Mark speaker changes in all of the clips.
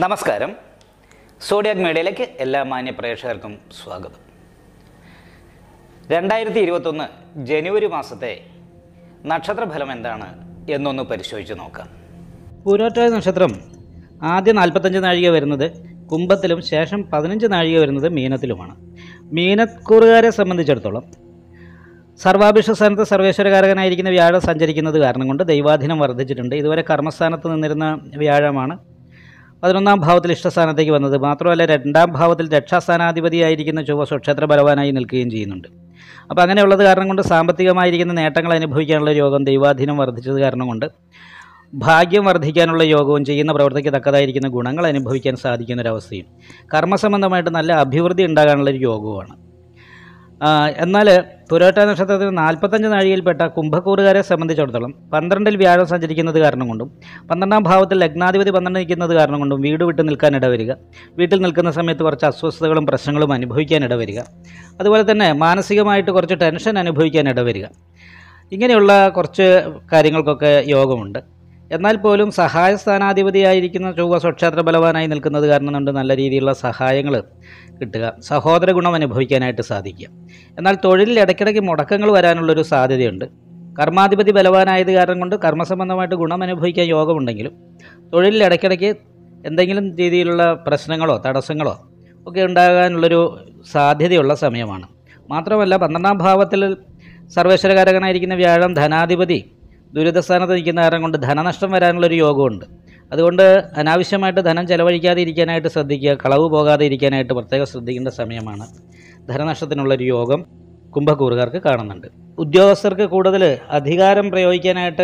Speaker 1: നമസ്കാരം സോഡിയാക് മീഡിയയിലേക്ക് എല്ലാ മാന്യ പ്രേക്ഷകർക്കും സ്വാഗതം രണ്ടായിരത്തി ഇരുപത്തൊന്ന് ജനുവരി മാസത്തെ നക്ഷത്രഫലം എന്താണ് എന്നൊന്ന് പരിശോധിച്ച് നോക്കാം പൂരോറ്റായ നക്ഷത്രം ആദ്യ നാൽപ്പത്തഞ്ച് നാഴിക വരുന്നത് കുംഭത്തിലും ശേഷം പതിനഞ്ച് നാഴിക വരുന്നത് മീനത്തിലുമാണ് മീനക്കൂറുകാരെ സംബന്ധിച്ചിടത്തോളം സർവാഭിഷ്ട സ്ഥാനത്ത് സർവേശ്വരകാരകനായിരിക്കുന്ന വ്യാഴം സഞ്ചരിക്കുന്നത് കാരണം കൊണ്ട് ദൈവാധീനം വർദ്ധിച്ചിട്ടുണ്ട് ഇതുവരെ കർമ്മസ്ഥാനത്ത് നിന്നിരുന്ന വ്യാഴമാണ് പതിനൊന്നാം ഭാവത്തിൽ ഇഷ്ടസ്ഥാനത്തേക്ക് വന്നത് മാത്രമല്ല രണ്ടാം ഭാവത്തിൽ രക്ഷാസ്ഥാനാധിപതിയായിരിക്കുന്ന ചൊവ്വ സ്വക്ഷേത്ര ബലവാനായി നിൽക്കുകയും ചെയ്യുന്നുണ്ട് അപ്പോൾ അങ്ങനെയുള്ളത് കാരണം കൊണ്ട് സാമ്പത്തികമായിരിക്കുന്ന നേട്ടങ്ങൾ അനുഭവിക്കാനുള്ള യോഗം ദൈവാധീനം വർദ്ധിച്ചത് കാരണം കൊണ്ട് ഭാഗ്യം വർദ്ധിക്കാനുള്ള യോഗവും ചെയ്യുന്ന പ്രവൃത്തിക്ക് തക്കതായിരിക്കുന്ന ഗുണങ്ങൾ അനുഭവിക്കാൻ സാധിക്കുന്ന ഒരവസ്ഥയും കർമ്മസംബന്ധമായിട്ട് നല്ല അഭിവൃദ്ധി ഉണ്ടാകാനുള്ള ഒരു യോഗവുമാണ് ആ, എന്നാൽ പുരോട്ട നക്ഷത്രത്തിൽ നാൽപ്പത്തഞ്ച് നാഴികയിൽപ്പെട്ട കുംഭക്കൂറുകാരെ സംബന്ധിച്ചിടത്തോളം പന്ത്രണ്ടിൽ വ്യാഴം സഞ്ചരിക്കുന്നത് കാരണം കൊണ്ടും പന്ത്രണ്ടാം ഭാവത്തിൽ ലഗ്നാധിപതി പന്ത്രണ്ട് നിൽക്കുന്നത് കാരണം കൊണ്ടും വീട് വിട്ട് നിൽക്കാൻ ഇടവരിക വീട്ടിൽ നിൽക്കുന്ന സമയത്ത് കുറച്ച് അസ്വസ്ഥതകളും പ്രശ്നങ്ങളും അനുഭവിക്കാൻ ഇടവരിക അതുപോലെ തന്നെ മാനസികമായിട്ട് കുറച്ച് ടെൻഷൻ അനുഭവിക്കാൻ ഇടവരിക ഇങ്ങനെയുള്ള കുറച്ച് കാര്യങ്ങൾക്കൊക്കെ യോഗമുണ്ട് എന്നാൽ പോലും സഹായ സ്ഥാനാധിപതിയായിരിക്കുന്ന ചൊവ്വ സ്വക്ഷേത്ര ബലവാനായി നിൽക്കുന്നത് കാരണം കൊണ്ട് നല്ല രീതിയിലുള്ള സഹായങ്ങൾ കിട്ടുക സഹോദര ഗുണം അനുഭവിക്കാനായിട്ട് സാധിക്കുക എന്നാൽ തൊഴിലിൽ ഇടയ്ക്കിടയ്ക്ക് മുടക്കങ്ങൾ വരാനുള്ളൊരു സാധ്യതയുണ്ട് കർമാധിപതി ബലവാനായത് കാരണം കൊണ്ട് കർമ്മസംബന്ധമായിട്ട് ഗുണം അനുഭവിക്കാൻ യോഗമുണ്ടെങ്കിലും തൊഴിലിൽ ഇടയ്ക്കിടയ്ക്ക് എന്തെങ്കിലും രീതിയിലുള്ള പ്രശ്നങ്ങളോ തടസ്സങ്ങളോ ഒക്കെ ഉണ്ടാകാനുള്ളൊരു സാധ്യതയുള്ള സമയമാണ് മാത്രമല്ല പന്ത്രണ്ടാം ഭാവത്തിൽ സർവേശ്വരകാരകനായിരിക്കുന്ന വ്യാഴം ധനാധിപതി ദുരിതസ്ഥാനത്ത് നിൽക്കുന്ന കാരണം കൊണ്ട് ധനനഷ്ടം വരാനുള്ളൊരു യോഗമുണ്ട് അതുകൊണ്ട് അനാവശ്യമായിട്ട് ധനം ചെലവഴിക്കാതെ ഇരിക്കാനായിട്ട് ശ്രദ്ധിക്കുക കളവ് പോകാതെ ഇരിക്കാനായിട്ട് പ്രത്യേകം ശ്രദ്ധിക്കേണ്ട സമയമാണ് ധനനഷ്ടത്തിനുള്ളൊരു യോഗം കുംഭക്കൂറുകാർക്ക് കാണുന്നുണ്ട് ഉദ്യോഗസ്ഥർക്ക് കൂടുതൽ അധികാരം പ്രയോഗിക്കാനായിട്ട്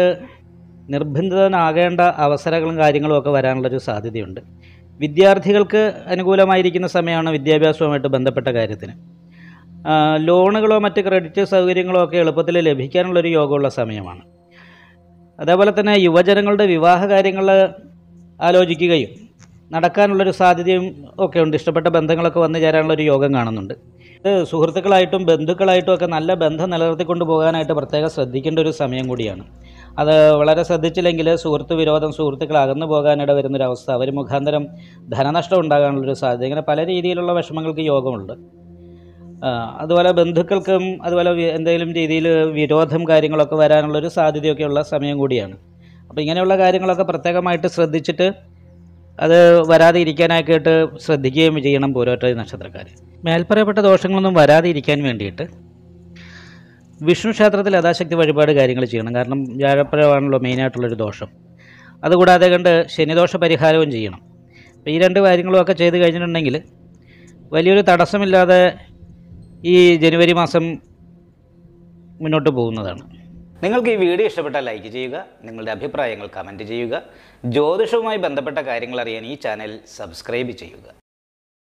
Speaker 1: നിർബന്ധിതനാകേണ്ട അവസരങ്ങളും കാര്യങ്ങളും ഒക്കെ വരാനുള്ളൊരു സാധ്യതയുണ്ട് വിദ്യാർത്ഥികൾക്ക് അനുകൂലമായിരിക്കുന്ന സമയമാണ് വിദ്യാഭ്യാസവുമായിട്ട് ബന്ധപ്പെട്ട കാര്യത്തിന് ആ, ലോണുകളോ മറ്റ് ക്രെഡിറ്റ് സൗകര്യങ്ങളോ ഒക്കെ എളുപ്പത്തിൽ ലഭിക്കാനുള്ളൊരു യോഗമുള്ള സമയമാണ് അതേപോലെ തന്നെ യുവജനങ്ങളുടെ വിവാഹ കാര്യങ്ങൾ ആലോചിക്കുകയും നടക്കാനുള്ളൊരു സാധ്യതയും ഒക്കെ ഉണ്ട് ഇഷ്ടപ്പെട്ട ബന്ധങ്ങളൊക്കെ വന്നു ചേരാനുള്ളൊരു യോഗം കാണുന്നുണ്ട് ഇത് സുഹൃത്തുക്കളായിട്ടും ബന്ധുക്കളായിട്ടും ഒക്കെ നല്ല ബന്ധം നിലനിർത്തിക്കൊണ്ട് പോകാനായിട്ട് പ്രത്യേകം ശ്രദ്ധിക്കേണ്ട ഒരു സമയം കൂടിയാണ് അത് വളരെ ശ്രദ്ധിച്ചില്ലെങ്കിൽ സുഹൃത്ത് വിരോധം സുഹൃത്തുക്കൾ അകന്നു പോകാനിട വരുന്നൊരവസ്ഥ അവർ മുഖാന്തരം ധനനഷ്ടം ഉണ്ടാകാനുള്ളൊരു സാധ്യത ഇങ്ങനെ പല രീതിയിലുള്ള വിഷമങ്ങൾക്ക് യോഗമുണ്ട് ആ, അതുപോലെ ബന്ധുക്കൾക്കും അതുപോലെ വി- എന്തെങ്കിലും രീതിയിൽ വിരോധം കാര്യങ്ങളൊക്കെ വരാനുള്ളൊരു സാധ്യതയൊക്കെ ഉള്ള സമയം കൂടിയാണ് അപ്പോൾ ഇങ്ങനെയുള്ള കാര്യങ്ങളൊക്കെ പ്രത്യേകമായിട്ട് ശ്രദ്ധിച്ചിട്ട് അത് വരാതെ ഇരിക്കാനായിട്ട് ശ്രദ്ധിക്കുകയും ചെയ്യണം പൂരോറ്റ നക്ഷത്രക്കാർ മേൽപ്പറയപ്പെട്ട ദോഷങ്ങളൊന്നും വരാതെ ഇരിക്കാൻ വേണ്ടിയിട്ട് വിഷ്ണു ക്ഷേത്രത്തിൽ യഥാശക്തി വഴിപാട് കാര്യങ്ങൾ ചെയ്യണം കാരണം വ്യാഴപ്പഴമാണല്ലോ മെയിനായിട്ടുള്ളൊരു ദോഷം അതുകൂടാതെ കണ്ട് ശനിദോഷ പരിഹാരവും ചെയ്യണം അപ്പോൾ ഈ രണ്ട് കാര്യങ്ങളും ഒക്കെ ചെയ്ത് കഴിഞ്ഞിട്ടുണ്ടെങ്കിൽ വലിയൊരു തടസ്സമില്ലാതെ ഈ ജനുവരി മാസം മുന്നോട്ട് പോകുന്നതാണ് നിങ്ങൾക്ക് ഈ വീഡിയോ ഇഷ്ടപ്പെട്ടാൽ ലൈക്ക് ചെയ്യുക നിങ്ങളുടെ അഭിപ്രായങ്ങൾ കമൻറ്റ് ചെയ്യുക ജ്യോതിഷവുമായി ബന്ധപ്പെട്ട കാര്യങ്ങൾ അറിയാൻ ഈ ചാനൽ സബ്സ്ക്രൈബ് ചെയ്യുക